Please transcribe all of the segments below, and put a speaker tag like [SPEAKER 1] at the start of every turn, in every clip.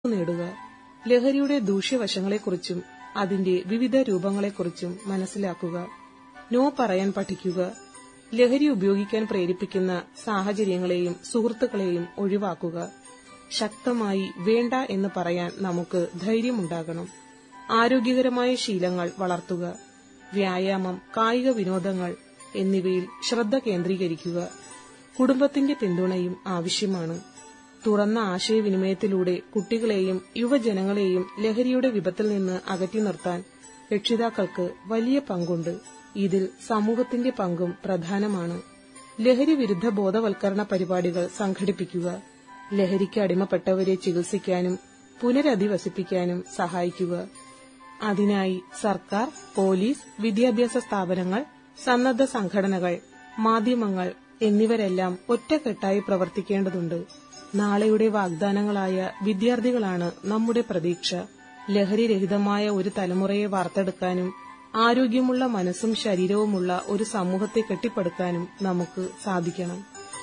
[SPEAKER 1] നേടുക ലഹരിയുടെ ദൂഷ്യവശങ്ങളെക്കുറിച്ചും അതിന്റെ വിവിധ രൂപങ്ങളെക്കുറിച്ചും മനസ്സിലാക്കുക നോ പറയാൻ പഠിക്കുക ലഹരി ഉപയോഗിക്കാൻ പ്രേരിപ്പിക്കുന്ന സാഹചര്യങ്ങളെയും സുഹൃത്തുക്കളെയും ഒഴിവാക്കുക ശക്തമായി വേണ്ട എന്ന് പറയാൻ നമുക്ക് ധൈര്യമുണ്ടാകണം ആരോഗ്യകരമായ ശീലങ്ങൾ വളർത്തുക വ്യായാമം കായിക വിനോദങ്ങൾ എന്നിവയിൽ ശ്രദ്ധ കേന്ദ്രീകരിക്കുക കുടുംബത്തിന്റെ പിന്തുണയും ആവശ്യമാണ് തുറന്ന ആശയവിനിമയത്തിലൂടെ കുട്ടികളെയും യുവജനങ്ങളെയും ലഹരിയുടെ വിപത്തിൽ നിന്ന് അകറ്റി നിർത്താൻ രക്ഷിതാക്കൾക്ക് വലിയ പങ്കുണ്ട് ഇതിൽ സമൂഹത്തിന്റെ പങ്കും പ്രധാനമാണ് ലഹരി വിരുദ്ധ ബോധവൽക്കരണ പരിപാടികൾ സംഘടിപ്പിക്കുക ലഹരിക്ക് അടിമപ്പെട്ടവരെ ചികിത്സിക്കാനും പുനരധിവസിപ്പിക്കാനും സഹായിക്കുക അതിനായി സർക്കാർ പോലീസ് വിദ്യാഭ്യാസ സ്ഥാപനങ്ങൾ സന്നദ്ധ സംഘടനകൾ മാധ്യമങ്ങൾ എന്നിവരെല്ലാം ഒറ്റക്കെട്ടായി പ്രവർത്തിക്കേണ്ടതുണ്ട് നാളെയുടെ വാഗ്ദാനങ്ങളായ വിദ്യാർത്ഥികളാണ് നമ്മുടെ പ്രതീക്ഷ ലഹരിരഹിതമായ ഒരു തലമുറയെ വാർത്തെടുക്കാനും ആരോഗ്യമുള്ള മനസ്സും ശരീരവുമുള്ള ഒരു സമൂഹത്തെ കെട്ടിപ്പടുക്കാനും നമുക്ക് സാധിക്കണം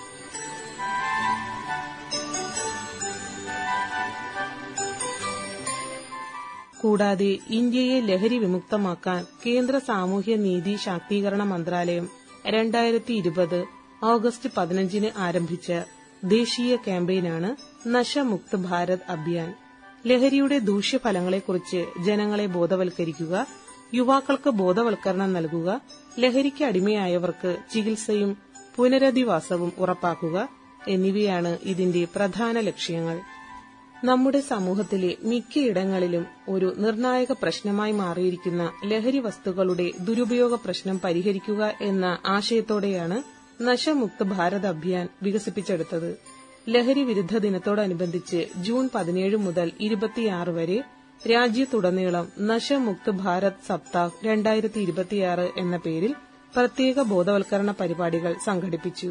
[SPEAKER 1] കൂടാതെ ഇന്ത്യയെ ലഹരി വിമുക്തമാക്കാൻ കേന്ദ്ര സാമൂഹ്യ നീതി ശാക്തീകരണ മന്ത്രാലയം രണ്ടായിരത്തി ഇരുപത് ഓഗസ്റ്റ് പതിനഞ്ചിന് ആരംഭിച്ച ദേശീയ ക്യാമ്പയിനാണ് നശമുക്ത് ഭാരത് അഭിയാൻ ലഹരിയുടെ ദൂഷ്യഫലങ്ങളെക്കുറിച്ച് ജനങ്ങളെ ബോധവൽക്കരിക്കുക യുവാക്കൾക്ക് ബോധവൽക്കരണം നൽകുക ലഹരിക്ക് അടിമയായവർക്ക് ചികിത്സയും പുനരധിവാസവും ഉറപ്പാക്കുക എന്നിവയാണ് ഇതിന്റെ പ്രധാന ലക്ഷ്യങ്ങൾ നമ്മുടെ സമൂഹത്തിലെ മിക്കയിടങ്ങളിലും ഒരു നിർണായക പ്രശ്നമായി മാറിയിരിക്കുന്ന ലഹരി വസ്തുക്കളുടെ ദുരുപയോഗ പ്രശ്നം പരിഹരിക്കുക എന്ന ആശയത്തോടെയാണ് നശമുക്ത് ഭാരത് അഭിയാൻ വികസിപ്പിച്ചെടുത്തത് ലഹരി വിരുദ്ധ ദിനത്തോടനുബന്ധിച്ച് ജൂൺ പതിനേഴ് മുതൽ ഇരുപത്തിയാറ് വരെ രാജ്യത്തുടനീളം നശമുക്ത് ഭാരത് സപ്താഹ് രണ്ടായിരത്തി ഇരുപത്തിയാറ് എന്ന പേരിൽ പ്രത്യേക ബോധവൽക്കരണ പരിപാടികൾ സംഘടിപ്പിച്ചു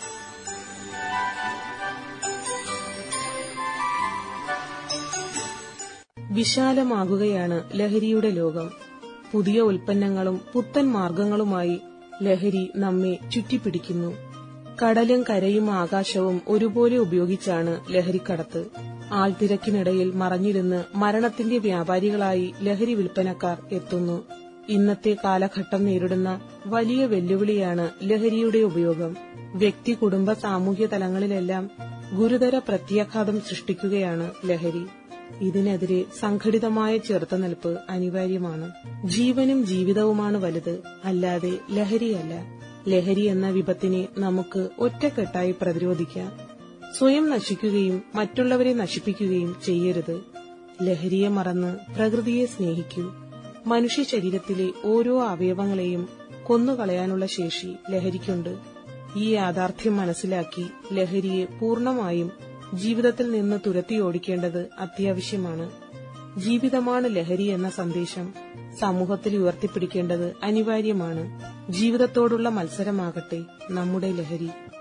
[SPEAKER 1] വിശാലമാകുകയാണ് ലഹരിയുടെ ലോകം പുതിയ ഉൽപ്പന്നങ്ങളും പുത്തൻ മാർഗങ്ങളുമായി ലഹരി നമ്മെ ചുറ്റിപ്പിടിക്കുന്നു കടലും കരയും ആകാശവും ഒരുപോലെ ഉപയോഗിച്ചാണ് ലഹരിക്കടത്ത് ആൾത്തിരക്കിനിടയിൽ മറഞ്ഞിരുന്ന് മരണത്തിന്റെ വ്യാപാരികളായി ലഹരി വിൽപ്പനക്കാർ എത്തുന്നു ഇന്നത്തെ കാലഘട്ടം നേരിടുന്ന വലിയ വെല്ലുവിളിയാണ് ലഹരിയുടെ ഉപയോഗം വ്യക്തി കുടുംബ സാമൂഹ്യ തലങ്ങളിലെല്ലാം ഗുരുതര പ്രത്യാഘാതം സൃഷ്ടിക്കുകയാണ് ലഹരി ഇതിനെതിരെ സംഘടിതമായ ചെറുത്തുനിൽപ്പ് അനിവാര്യമാണ് ജീവനും ജീവിതവുമാണ് വലുത് അല്ലാതെ ലഹരിയല്ല ലഹരി എന്ന വിപത്തിനെ നമുക്ക് ഒറ്റക്കെട്ടായി പ്രതിരോധിക്കാം സ്വയം നശിക്കുകയും മറ്റുള്ളവരെ നശിപ്പിക്കുകയും ചെയ്യരുത് ലഹരിയെ മറന്ന് പ്രകൃതിയെ സ്നേഹിക്കൂ മനുഷ്യ ശരീരത്തിലെ ഓരോ അവയവങ്ങളെയും കൊന്നുകളയാനുള്ള ശേഷി ലഹരിക്കുണ്ട് ഈ യാഥാർത്ഥ്യം മനസ്സിലാക്കി ലഹരിയെ പൂർണ്ണമായും ജീവിതത്തിൽ നിന്ന് തുരത്തിയോടിക്കേണ്ടത് അത്യാവശ്യമാണ് ജീവിതമാണ് ലഹരി എന്ന സന്ദേശം സമൂഹത്തിൽ ഉയർത്തിപ്പിടിക്കേണ്ടത് അനിവാര്യമാണ് ജീവിതത്തോടുള്ള മത്സരമാകട്ടെ നമ്മുടെ ലഹരി